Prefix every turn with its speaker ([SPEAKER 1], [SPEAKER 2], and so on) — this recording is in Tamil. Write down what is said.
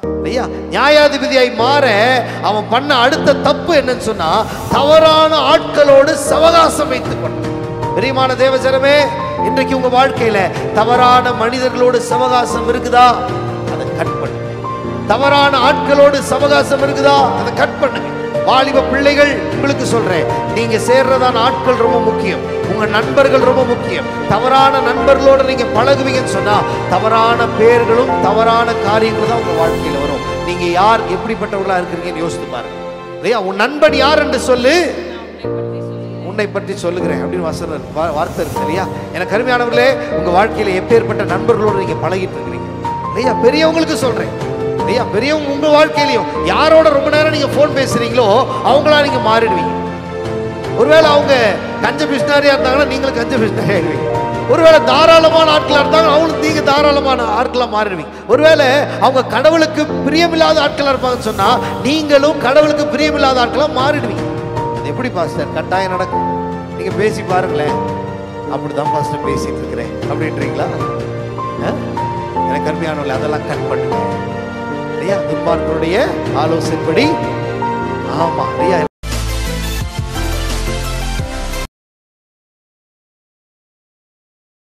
[SPEAKER 1] ஐயா நியாயாதிபதியாய் மாற அவன் பண்ண அடுத்த தப்பு என்னன்னு சொன்னா தவறான ஆட்களோடு சவகாசம் வைத்துக் கொண்டான் பிரியமான தேவஜனமே இன்றைக்கு உங்க வாழ்க்கையில தவறான மனிதர்களோடு சவகாசம் இருக்குதா அதை கட் பண்ணு தவறான ஆட்களோடு சவகாசம் இருக்குதா அதை கட் பண்ணுங்க வாலிப பிள்ளைகள் உங்களுக்கு சொல்றேன் நீங்க சேர்றதான ஆட்கள் ரொம்ப முக்கியம் உங்க நண்பர்கள் ரொம்ப முக்கியம் தவறான நண்பர்களோட நீங்க பழகுவீங்கன்னு சொன்னா தவறான பேர்களும் தவறான காரியங்களும் தான் உங்க வாழ்க்கையில வரும் நீங்க யார் எப்படிப்பட்டவர்களா இருக்கிறீங்கன்னு யோசித்து பாருங்க இல்லையா உன் நண்பன் யார் என்று சொல்லு உன்னை பற்றி சொல்லுகிறேன் அப்படின்னு வசனம் இருக்கு. வா- வார்த்தை இருக்கு இல்லையா எனக்கு அருமையானவர்களே உங்க வாழ்க்கையில எப்பேற்பட்ட நண்பர்களோடு நீங்க பழகிட்டு இருக்கிறீங்க இல்லையா பெரியவங்களுக்கு சொல்றேன் இல்லையா பெரியவங்க உங்க வாழ்க்கையிலையும் யாரோட ரொம்ப நேரம் நீங்க ஃபோன் பேசுறீங்களோ அவங்களா நீங்க மாறிடுவீங்க ஒருவேளை அவங்க கஞ்ச பிஸ்னாரியா இருந்தாங்கன்னா நீங்களும் கஞ்ச பிஸ்னாரி ஆயிடுவீங்க ஒருவேளை தாராளமான ஆட்களா இருந்தாங்க அவங்களும் நீங்க தாராளமான ஆட்களா மாறிடுவீங்க ஒருவேளை அவங்க கடவுளுக்கு பிரியமில்லாத ஆட்களா இருப்பாங்கன்னு சொன்னா நீங்களும் கடவுளுக்கு பிரியமில்லாத ஆட்களா மாறிடுவீங்க அது எப்படி பாஸ்டர் கட்டாயம் நடக்கும் நீங்க பேசி பாருங்களேன் அப்படிதான் பாஸ்டர் பேசிட்டு இருக்கிறேன் அப்படின்றீங்களா ஆ? எனக்கு அருமையானவர்களே அதெல்லாம் கட் பண்ணுங்க இல்லையா துன்மார்களுடைய ஆலோசனைப்படி ஆமா இல்லையா